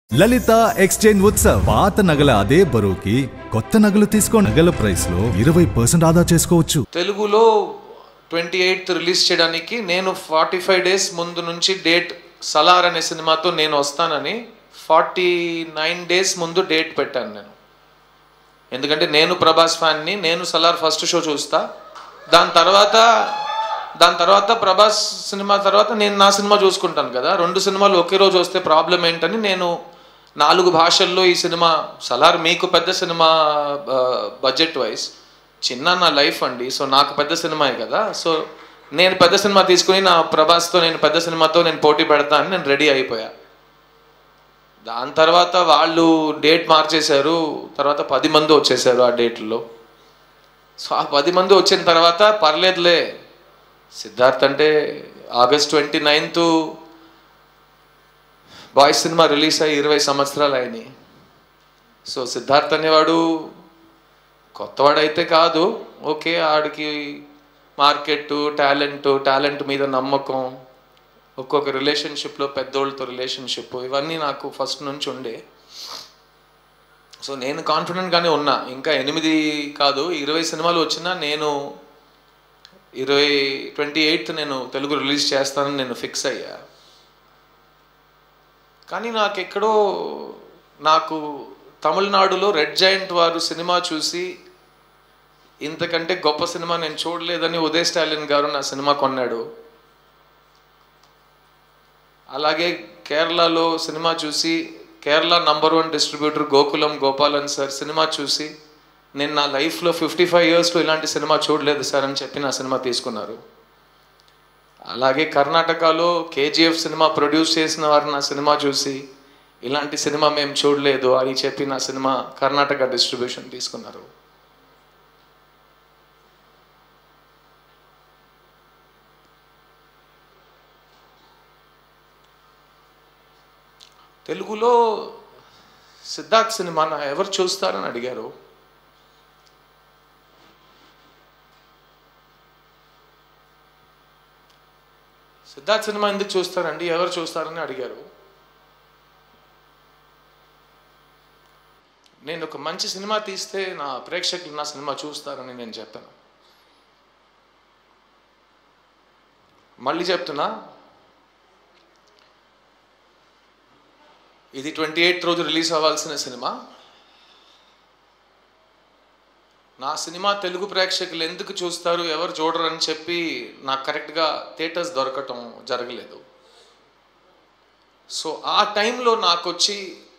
లలిత exchange Utsav పాత నగల అదే బరువుకి కొత్త నగలు తీసుకో నగల ప్రైస్ లో ఇరవై పర్సెంట్ ఆదా చేసుకోవచ్చు తెలుగులో ట్వంటీ ఎయిత్ రిలీజ్ చేయడానికి నేను ఫార్టీ ఫైవ్ డేస్ ముందు నుంచి డేట్ సలార్ అనే సినిమాతో నేను వస్తానని ఫార్టీ నైన్ డేస్ ముందు డేట్ పెట్టాను నేను ఎందుకంటే నేను ప్రభాస్ ఫ్యాన్ని నేను సలార్ ఫస్ట్ షో చూస్తా దాని తర్వాత దాని తర్వాత ప్రభాస్ సినిమా తర్వాత నేను నా సినిమా చూసుకుంటాను కదా రెండు సినిమాలు ఒకే రోజు వస్తే ప్రాబ్లం ఏంటని నేను నాలుగు భాషల్లో ఈ సినిమా సలార్ మీకు పెద్ద సినిమా బడ్జెట్ వైజ్ చిన్న నా లైఫ్ అండి సో నాకు పెద్ద సినిమాయే కదా సో నేను పెద్ద సినిమా తీసుకుని నా ప్రభాస్తో నేను పెద్ద సినిమాతో నేను పోటీ పెడతా అని నేను రెడీ అయిపోయా దాని తర్వాత వాళ్ళు డేట్ మార్చేశారు తర్వాత పది మంది వచ్చేసారు ఆ డేట్లో సో ఆ పది మంది వచ్చిన తర్వాత పర్లేదులే సిద్ధార్థ్ అంటే August twenty ninth Boys cinema release అయ్యి ఇరవై సంవత్సరాలు అయినాయి సో సిద్ధార్థ్ అనేవాడు కొత్తవాడైతే కాదు ఓకే ఆడికి మార్కెట్ టాలెంట్ టాలెంట్ మీద నమ్మకం ఒక్కొక్క రిలేషన్షిప్లో పెద్దోళ్ళతో రిలేషన్షిప్ ఇవన్నీ నాకు ఫస్ట్ నుంచి ఉండే సో నేను కాన్ఫిడెంట్గానే ఉన్నా ఇంకా ఎనిమిది కాదు ఇరవై సినిమాలు వచ్చినా నేను ఇరవై ట్వంటీ ఎయిత్ నేను తెలుగు రిలీజ్ చేస్తానని నేను ఫిక్స్ అయ్యా కానీ నాకెక్కడో నాకు తమిళనాడులో రెడ్ జాయింట్ వారు సినిమా చూసి ఇంతకంటే గొప్ప సినిమా నేను చూడలేదని ఉదయ్ స్టాలిన్ గారు నా సినిమా కొన్నాడు అలాగే కేరళలో సినిమా చూసి Kerala number one distributor Gokulam Gopalan sir cinema చూసి నేను నా లైఫ్లో ఫిఫ్టీ ఫైవ్ ఇయర్స్లో ఇలాంటి సినిమా చూడలేదు సార్ అని చెప్పి నా సినిమా తీసుకున్నారు అలాగే కర్ణాటకలో కేజీఎఫ్ సినిమా ప్రొడ్యూస్ చేసిన వారు నా సినిమా చూసి ఇలాంటి సినిమా మేము చూడలేదు అని చెప్పి నా సినిమా కర్ణాటక డిస్ట్రిబ్యూషన్ తీసుకున్నారు తెలుగులో సిద్ధార్థ్ సినిమా ఎవరు చూస్తారని అడిగారు సిద్ధార్థ్ సినిమా ఎందుకు చూస్తారండి ఎవరు చూస్తారని అడిగారు నేను ఒక మంచి సినిమా తీస్తే నా ప్రేక్షకులు నా సినిమా చూస్తారని నేను చెప్పాను మళ్ళీ చెప్తున్నా ఇది ట్వంటీ ఎయిత్ రోజు రిలీజ్ అవ్వాల్సిన సినిమా నా సినిమా తెలుగు ప్రేక్షకులు ఎందుకు చూస్తారు ఎవరు చూడరు అని చెప్పి నాకు కరెక్ట్గా థియేటర్స్ దొరకటం జరగలేదు సో ఆ టైంలో నాకు వచ్చి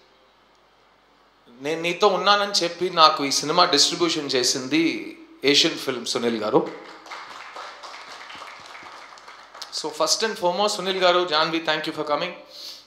నేను నీతో ఉన్నానని చెప్పి నాకు ఈ సినిమా డిస్ట్రిబ్యూషన్ చేసింది ఏషియన్ ఫిల్మ్ సునీల్ గారు so first and foremost Sunil గారు Janhvi thank you for coming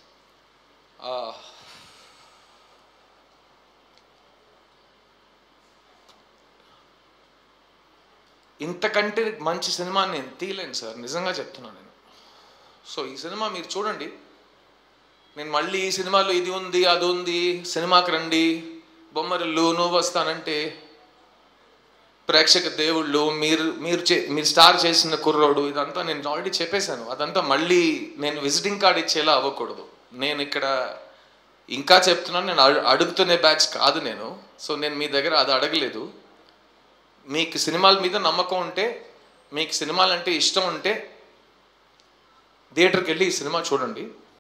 ఇంతకంటే మంచి సినిమా నేను తీయలేను సార్ నిజంగా చెప్తున్నాను నేను సో ఈ సినిమా మీరు చూడండి నేను మళ్ళీ ఈ సినిమాలో ఇది ఉంది అది ఉంది సినిమాకి రండి బొమ్మరిల్లు నువ్వు వస్తానంటే ప్రేక్షక దేవుళ్ళు మీరు మీరు చే మీరు స్టార్ చేసిన కుర్రోడు ఇదంతా నేను ఆల్రెడీ చెప్పేశాను అదంతా మళ్ళీ నేను విజిటింగ్ కార్డ్ ఇచ్చేలా అవ్వకూడదు నేను ఇక్కడ ఇంకా చెప్తున్నాను నేను అడు- అడుగుతునే బ్యాచ్ కాదు నేను సో నేను మీ దగ్గర అది అడగలేదు మీకు సినిమాల మీద నమ్మకం ఉంటే మీకు సినిమాలు అంటే ఇష్టం ఉంటే థియేటర్కి వెళ్ళి ఈ సినిమా చూడండి